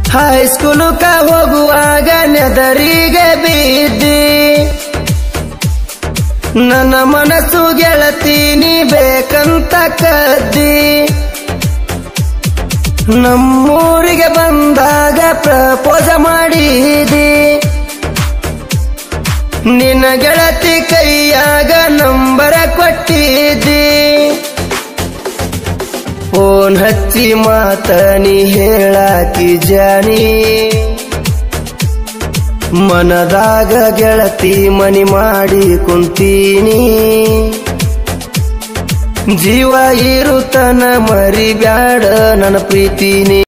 ಹೈಸ್ಕೂಲುಕ ಹೋಗುವಾಗ ನೆದರಿಗೆ ಬಿದ್ದಿ ನನ್ನ ಮನಸ್ಸು ಗೆಳತೀನಿ ಬೇಕಂತ ಕದ್ದಿ ನಮ್ಮೂರಿಗೆ ಬಂದಾಗ ಪ್ರಪೋಸ ಮಾಡಿದಿ ನಿನ್ನ ಗೆಳತಿ ಕೈಯಾಗ ನಂಬರ ಕೊಟ್ಟಿದ್ದಿ ಫೋನ್ ಹಚ್ಚಿ ಮಾತ ನೀ ಹೇಳಾಕಿ ಜಾನಿ ಮನದಾಗ ಗೆಳತಿ ಮನಿ ಮಾಡಿ ಕುಂತೀನಿ ಜೀವ ಇರುತನ ಮರಿ ಬ್ಯಾಡ ನನ್ನ ಪ್ರೀತಿನಿ